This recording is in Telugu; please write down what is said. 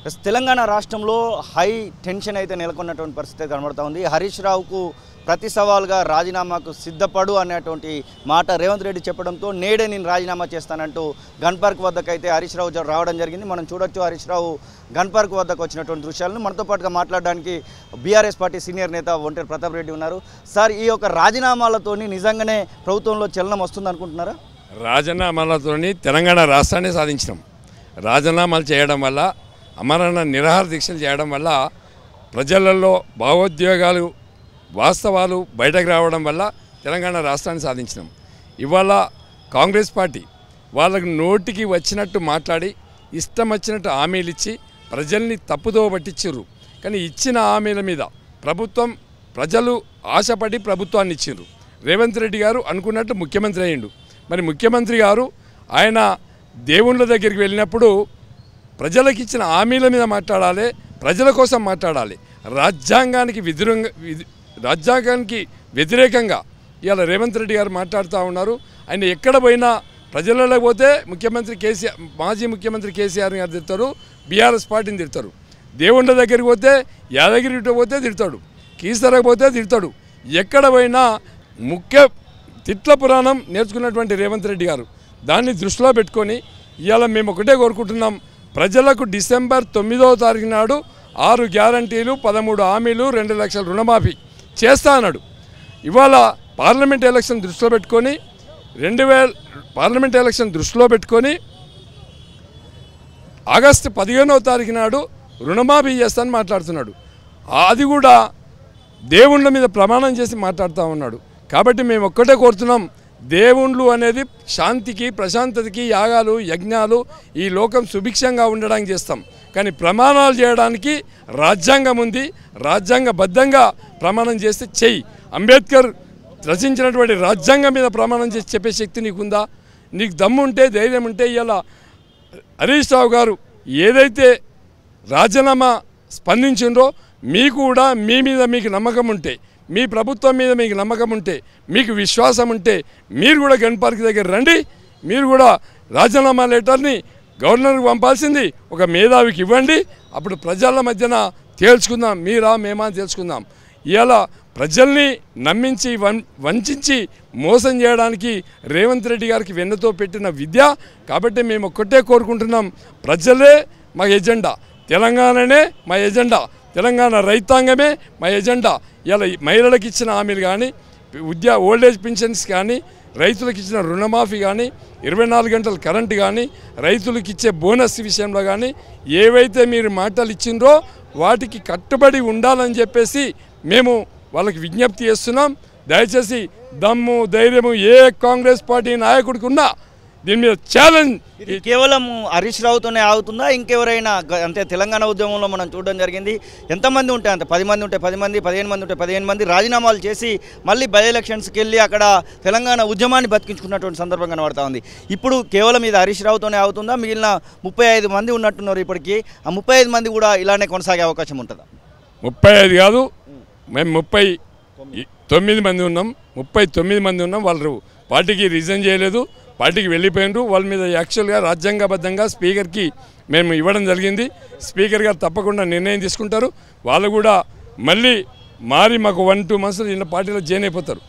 తెలంగాణ రాష్ట్రంలో హై టెన్షన్ అయితే నెలకొన్నటువంటి పరిస్థితి అయితే కనబడతా ఉంది హరీష్ రావుకు ప్రతి సవాల్గా రాజీనామాకు సిద్ధపడు అనేటువంటి మాట రేవంత్ రెడ్డి చెప్పడంతో నేడే నేను రాజీనామా చేస్తానంటూ గన్ పార్క్ వద్దకు అయితే హరీష్ రావు జ- రావడం జరిగింది మనం చూడొచ్చు హరీష్ రావు గన్ పార్క్ వద్దకు వచ్చినటువంటి దృశ్యాలను మనతో పాటుగా మాట్లాడడానికి బీఆర్ఎస్ పార్టీ సీనియర్ నేత ఒంటరి ప్రతాప్ రెడ్డి ఉన్నారు సార్ ఈ యొక్క రాజీనామాలతోని నిజంగానే ప్రభుత్వంలో చలనం వస్తుంది అనుకుంటున్నారా రాజీనామాలతోని తెలంగాణ రాష్ట్రాన్ని సాధించినాం రాజీనామాలు చేయడం వల్ల అమరణ నిరాహార దీక్షలు చేయడం వల్ల ప్రజలలో భావోద్వేగాలు వాస్తవాలు బయటకు రావడం వల్ల తెలంగాణ రాష్ట్రాన్ని సాధించినాం ఇవాళ కాంగ్రెస్ పార్టీ వాళ్ళకు నోటికి వచ్చినట్టు మాట్లాడి ఇష్టం వచ్చినట్టు హామీలు ఇచ్చి ప్రజల్ని తప్పుదో పట్టించారు కానీ ఇచ్చిన హామీల మీద ప్రభుత్వం ప్రజలు ఆశపడి ప్రభుత్వాన్ని ఇచ్చిండ్రు రేవంత్ రెడ్డి గారు అనుకున్నట్టు ముఖ్యమంత్రి అయ్యిండు మరి ముఖ్యమంత్రి గారు ఆయన దేవుళ్ళ దగ్గరికి వెళ్ళినప్పుడు ప్రజలకు ఇచ్చిన హామీల మీద మాట్లాడాలి ప్రజల కోసం మాట్లాడాలి రాజ్యాంగానికి విధురంగ విధి- రాజ్యాంగానికి వ్యతిరేకంగా ఇవాళ రేవంత్ రెడ్డి గారు మాట్లాడుతూ ఉన్నారు ఆయన ఎక్కడ పోయినా ప్రజలలో పోతే ముఖ్యమంత్రి కేసీఆర్ మాజీ ముఖ్యమంత్రి కేసీఆర్ గారు తిడతారు బీఆర్ఎస్ పార్టీని తిడతారు దేవుళ్ళ దగ్గరికి పోతే యాదగిరి ఇటు పోతే తిడతాడు కీసరకు పోతే తిడతాడు ఎక్కడ పోయినా ముఖ్య తిట్ల పురాణం నేర్చుకున్నటువంటి రేవంత్ రెడ్డి గారు దాన్ని దృష్టిలో పెట్టుకొని ఇవాళ మేము ఒకటే కోరుకుంటున్నాం ప్రజలకు డిసెంబర్ తొమ్మిదవ తారీఖు నాడు ఆరు గ్యారంటీలు పదమూడు హామీలు రెండు లక్షల రుణమాఫీ చేస్తా అన్నాడు ఇవాళ పార్లమెంట్ ఎలక్షన్ దృష్టిలో పెట్టుకొని రెండు వేల పార్లమెంట్ ఎలక్షన్ దృష్టిలో పెట్టుకొని ఆగస్టు పదిహేనవ తారీఖు నాడు రుణమాఫీ చేస్తానని మాట్లాడుతున్నాడు అది కూడా దేవుళ్ళ మీద ప్రమాణం చేసి మాట్లాడుతూ ఉన్నాడు కాబట్టి మేము ఒక్కటే కోరుతున్నాం దేవుళ్ళు అనేది శాంతికి ప్రశాంతతకి యాగాలు యజ్ఞాలు ఈ లోకం సుభిక్షంగా ఉండడానికి చేస్తాం కానీ ప్రమాణాలు చేయడానికి రాజ్యాంగం ఉంది రాజ్యాంగబద్ధంగా ప్రమాణం చేస్తే చెయ్యి అంబేద్కర్ రచించినటువంటి రాజ్యాంగం మీద ప్రమాణం చేసి చెప్పే శక్తి నీకుందా నీకు దమ్ము ఉంటే ధైర్యం ఉంటే ఇలా హరీష్ రావు గారు ఏదైతే రాజీనామా స్పందించిండ్రో మీకు కూడా మీ మీద మీకు నమ్మకం ఉంటే మీ ప్రభుత్వం మీద మీకు నమ్మకం ఉంటే మీకు విశ్వాసం ఉంటే మీరు కూడా గన్ పార్క్ దగ్గర రండి మీరు కూడా రాజీనామా లెటర్ని గవర్నర్కి పంపాల్సింది ఒక మేధావికి ఇవ్వండి అప్పుడు ప్రజల మధ్యన తేల్చుకుందాం మీరా మేమా అని తేల్చుకుందాం ఇవాళ ప్రజల్ని నమ్మించి వం వంచి మోసం చేయడానికి రేవంత్ రెడ్డి గారికి వెన్నతో పెట్టిన విద్య కాబట్టి మేము ఒక్కటే కోరుకుంటున్నాం ప్రజలే మా ఎజెండా తెలంగాణనే మా ఎజెండా తెలంగాణ రైతాంగమే మా ఎజెండా ఇలా మహిళలకు ఇచ్చిన హామీలు కానీ ఉద్యా ఓల్డేజ్ పింఛన్స్ కానీ రైతులకు ఇచ్చిన రుణమాఫీ కానీ ఇరవై నాలుగు గంటల కరెంటు కానీ రైతులకు ఇచ్చే బోనస్ విషయంలో కానీ ఏవైతే మీరు మాటలు ఇచ్చిండ్రో వాటికి కట్టుబడి ఉండాలని చెప్పేసి మేము వాళ్ళకి విజ్ఞప్తి చేస్తున్నాం దయచేసి దమ్ము ధైర్యము ఏ కాంగ్రెస్ పార్టీ నాయకుడికి ఉన్నా దీని మీద ఛాలెంజ్ ఇది కేవలం హరీష్ రావుతోనే ఆగుతుందా ఇంకెవరైనా గ- అంటే తెలంగాణ ఉద్యమంలో మనం చూడడం జరిగింది ఎంతమంది ఉంటే అంత పది మంది ఉంటే పది మంది పదిహేను మంది ఉంటే పదిహేను మంది రాజీనామాలు చేసి మళ్ళీ బై ఎలక్షన్స్కి వెళ్ళి అక్కడ తెలంగాణ ఉద్యమాన్ని బతికించుకున్నటువంటి సందర్భం కనబడతా ఉంది ఇప్పుడు కేవలం ఇది హరీష్ రావుతోనే ఆగుతుందా మిగిలిన ముప్పై ఐదు మంది ఉన్నట్టున్నారు ఇప్పటికీ ఆ ముప్పై ఐదు మంది కూడా ఇలానే కొనసాగే అవకాశం ఉంటుందా ముప్పై ఐదు కాదు మేము ముప్పై తొమ్మిది మంది ఉన్నాం ముప్పై తొమ్మిది మంది ఉన్నాం వాళ్ళు పార్టీకి రిజైన్ చేయలేదు పార్టీకి వెళ్ళిపోయినారు వాళ్ళ మీద యాక్చువల్గా రాజ్యాంగబద్ధంగా స్పీకర్కి మేము ఇవ్వడం జరిగింది స్పీకర్ గారు తప్పకుండా నిర్ణయం తీసుకుంటారు వాళ్ళు కూడా మళ్ళీ మారి మాకు వన్ టూ మంత్స్ ఇలా పార్టీలో జాయిన్ అయిపోతారు